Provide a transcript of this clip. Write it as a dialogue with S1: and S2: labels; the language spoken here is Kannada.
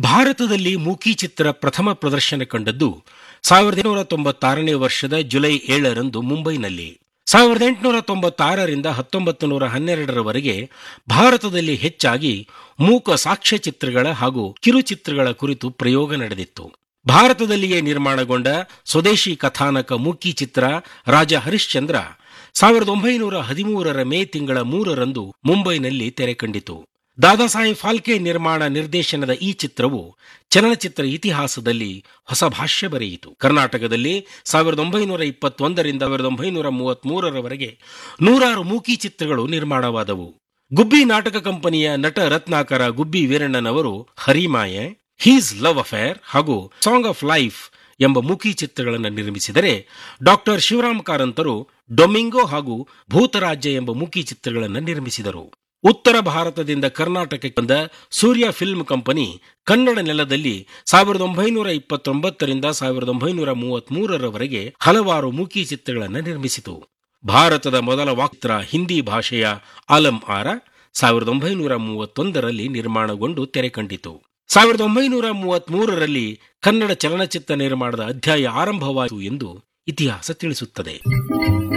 S1: ಭಾರತದಲ್ಲಿ ಮೂಕಿ ಚಿತ್ರ ಪ್ರಥಮ ಪ್ರದರ್ಶನ ಕಂಡದ್ದು ಸಾವಿರದ ಎಂಟುನೂರ ತೊಂಬತ್ತಾರನೇ ವರ್ಷದ ಜುಲೈ ಏಳರಂದು ಮುಂಬೈನಲ್ಲಿ ಸಾವಿರದ ಎಂಟುನೂರ ತೊಂಬತ್ತಾರರಿಂದ ಹತ್ತೊಂಬತ್ತು ನೂರ ಹನ್ನೆರಡರವರೆಗೆ ಭಾರತದಲ್ಲಿ ಹೆಚ್ಚಾಗಿ ಮೂಕ ಸಾಕ್ಷ್ಯಚಿತ್ರಗಳ ಹಾಗೂ ಕಿರುಚಿತ್ರಗಳ ಕುರಿತು ಪ್ರಯೋಗ ನಡೆದಿತ್ತು ಭಾರತದಲ್ಲಿಯೇ ನಿರ್ಮಾಣಗೊಂಡ ಸ್ವದೇಶಿ ಕಥಾನಕ ಮೂಕಿ ಚಿತ್ರ ರಾಜ ಹರಿಶ್ಚಂದ್ರ ಸಾವಿರದ ಒಂಬೈನೂರ ಹದಿಮೂರರ ಮೇ ತಿಂಗಳ ಮೂರರಂದು ಮುಂಬೈನಲ್ಲಿ ತೆರೆ ಕಂಡಿತು ದಾದಾ ಸಾಹೇಬ್ ಫಾಲ್ಕೆ ನಿರ್ಮಾಣ ನಿರ್ದೇಶನದ ಈ ಚಿತ್ರವು ಚಲನಚಿತ್ರ ಇತಿಹಾಸದಲ್ಲಿ ಹೊಸ ಭಾಷ್ಯ ಬರೆಯಿತು ಕರ್ನಾಟಕದಲ್ಲಿ ಸಾವಿರದ ಒಂಬೈನೂರ ಇಪ್ಪತ್ತೊಂದರಿಂದ ಸಾವಿರದ ಒಂಬೈನೂರ ಮೂವತ್ಮೂರರವರೆಗೆ ನೂರಾರು ಮೂಕಿ ಚಿತ್ರಗಳು ನಿರ್ಮಾಣವಾದವು ಗುಬ್ಬಿ ನಾಟಕ ಕಂಪನಿಯ ನಟ ರತ್ನಾಕರ ಗುಬ್ಬಿ ವೀರಣ್ಣನವರು ಹರಿಮಾಯೆ ಹೀಸ್ ಲವ್ ಅಫೇರ್ ಹಾಗೂ ಸಾಂಗ್ ಆಫ್ ಲೈಫ್ ಎಂಬ ಮೂಕಿ ಚಿತ್ರಗಳನ್ನು ನಿರ್ಮಿಸಿದರೆ ಡಾಕ್ಟರ್ ಶಿವರಾಮ್ ಕಾರಂತರು ಡೊಮಿಂಗೋ ಹಾಗೂ ಭೂತರಾಜ್ಯ ಎಂಬ ಮೂಕಿ ಚಿತ್ರಗಳನ್ನು ನಿರ್ಮಿಸಿದರು ಉತ್ತರ ಭಾರತದಿಂದ ಕರ್ನಾಟಕಕ್ಕೆ ಬಂದ ಸೂರ್ಯ ಫಿಲ್ಮ್ ಕಂಪನಿ ಕನ್ನಡ ನೆಲದಲ್ಲಿ ಸಾವಿರದ ಒಂಬೈನೂರ ಇಪ್ಪತ್ತೊಂಬತ್ತರಿಂದ ಸಾವಿರದ ಒಂಬೈನೂರ ಮೂವತ್ಮೂರರವರೆಗೆ ಹಲವಾರು ಮೂಕಿ ಚಿತ್ರಗಳನ್ನು ನಿರ್ಮಿಸಿತು ಭಾರತದ ಮೊದಲ ವಾಕ್ಚಿತ್ರ ಹಿಂದಿ ಭಾಷೆಯ ಆಲಂ ಆರ ಸಾವಿರದ ಒಂಬೈನೂರ ಮೂವತ್ತೊಂದರಲ್ಲಿ ನಿರ್ಮಾಣಗೊಂಡು ತೆರೆ ಕಂಡಿತು ಸಾವಿರದ ಒಂಬೈನೂರ ಮೂವತ್ಮೂರರಲ್ಲಿ ಕನ್ನಡ ಚಲನಚಿತ್ರ ನಿರ್ಮಾಣದ ಅಧ್ಯಾಯ ಆರಂಭವಾಯಿತು ಎಂದು ಇತಿಹಾಸ ತಿಳಿಸುತ್ತದೆ